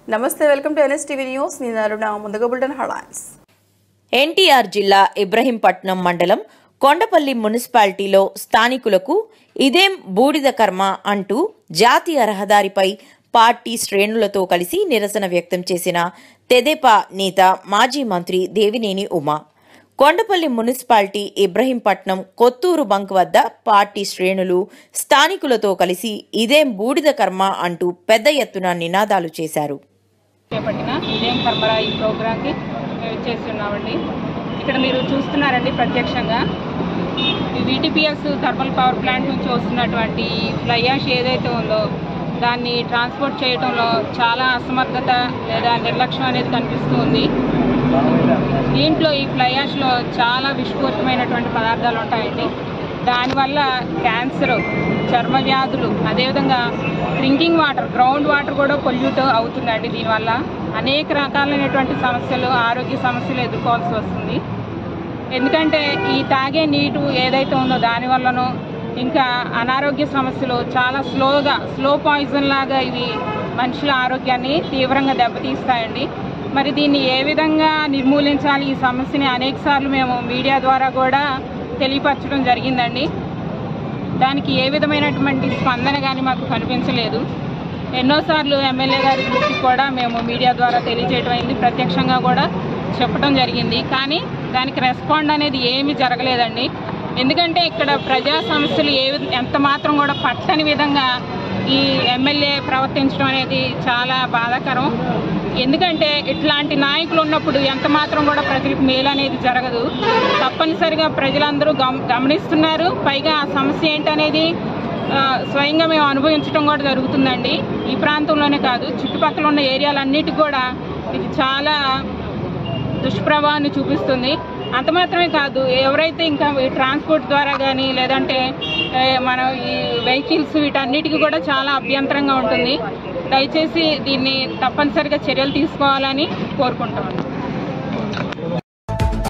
నమస్తే welcome to NSTV news నేను అరుణ ముందుగా బుల్టన్ హెడ్లైన్స్ ఎన్టీఆర్ జిల్లా ఇబ్రహీంపట్నం మండలం కొండపల్లి మున్సిపాలిటీలో స్థానికులకు ఇదేం బూడిద కర్మ అంటూ జాతీయ రహదారిపై పార్టీ శ్రేణులతో కలిసి నిరసన వ్యక్తం చేసిన తెదేపా నేత మాజీ మంత్రి దేవినేని ఉమా కొండపల్లి మున్సిపాలిటీ ఇబ్రహీంపట్నం కొత్తూరు బంక్ వద్ద పార్టీ శ్రేణులు స్థానికులతో కలిసి ఇదేం బూడిద కర్మ అంటూ పెద్ద ఎత్తున నినాదాలు చేశారు చేపట్టిన ఇదేం కర్మరా ఈ ప్రోగ్రామ్కి మేము చేస్తున్నామండి ఇక్కడ మీరు చూస్తున్నారండి ప్రత్యక్షంగా ఈ వీటీపీఎస్ థర్మల్ పవర్ ప్లాంట్ నుంచి వస్తున్నటువంటి ఫ్లై యాష్ ఏదైతే ఉందో దాన్ని ట్రాన్స్పోర్ట్ చేయడంలో చాలా అసమర్థత లేదా నిర్లక్ష్యం అనేది కనిపిస్తూ ఉంది దీంట్లో ఈ ఫ్లై యాష్లో చాలా విషపూరితమైనటువంటి పదార్థాలు ఉంటాయండి దానివల్ల క్యాన్సర్ చర్మ వ్యాధులు అదేవిధంగా డ్రింకింగ్ వాటర్ గ్రౌండ్ వాటర్ కూడా పొల్యూట్ అవుతుందండి దీనివల్ల అనేక రకాలైనటువంటి సమస్యలు ఆరోగ్య సమస్యలు ఎదుర్కోవాల్సి వస్తుంది ఎందుకంటే ఈ తాగే నీటు ఏదైతే ఉందో దానివల్లనో ఇంకా అనారోగ్య సమస్యలు చాలా స్లోగా స్లో పాయిజన్ లాగా ఇవి మనుషుల ఆరోగ్యాన్ని తీవ్రంగా దెబ్బతీస్తాయండి మరి దీన్ని ఏ విధంగా నిర్మూలించాలి ఈ సమస్యని అనేక సార్లు మేము మీడియా ద్వారా కూడా తెలియపరచడం జరిగిందండి దానికి ఏ విధమైనటువంటి స్పందన కానీ మాకు కనిపించలేదు ఎన్నోసార్లు ఎమ్మెల్యే గారి దృష్టికి కూడా మేము మీడియా ద్వారా తెలియజేయడం అయింది ప్రత్యక్షంగా కూడా చెప్పడం జరిగింది కానీ దానికి రెస్పాండ్ అనేది ఏమీ జరగలేదండి ఎందుకంటే ఇక్కడ ప్రజా సమస్యలు ఏ విధ- ఎంత మాత్రం కూడా పట్టని విధంగా ఈ ఎమ్మెల్యే ప్రవర్తించడం అనేది చాలా బాధాకరం ఎందుకంటే ఇట్లాంటి నాయకులు ఉన్నప్పుడు ఎంత మాత్రం కూడా ప్రజలకు మేలు అనేది జరగదు తప్పనిసరిగా ప్రజలందరూ గమ గమనిస్తున్నారు పైగా ఆ సమస్య ఏంటనేది ఆ, స్వయంగా మేము అనుభవించడం కూడా జరుగుతుందండి ఈ ప్రాంతంలోనే కాదు చుట్టుపక్కల ఉన్న ఏరియాలన్నిటికి కూడా ఇది చాలా దుష్ప్రభావాన్ని చూపిస్తుంది అంత మాత్రమే కాదు ఎవరైతే ఇంకా ఈ ట్రాన్స్పోర్ట్ ద్వారా కానీ లేదంటే ఏ, మన ఈ వెహికల్స్ వీటన్నిటికీ కూడా చాలా అభ్యంతరంగా ఉంటుంది దయచేసి దీన్ని తప్పనిసరిగా చర్యలు తీసుకోవాలని కోరుకుంటాం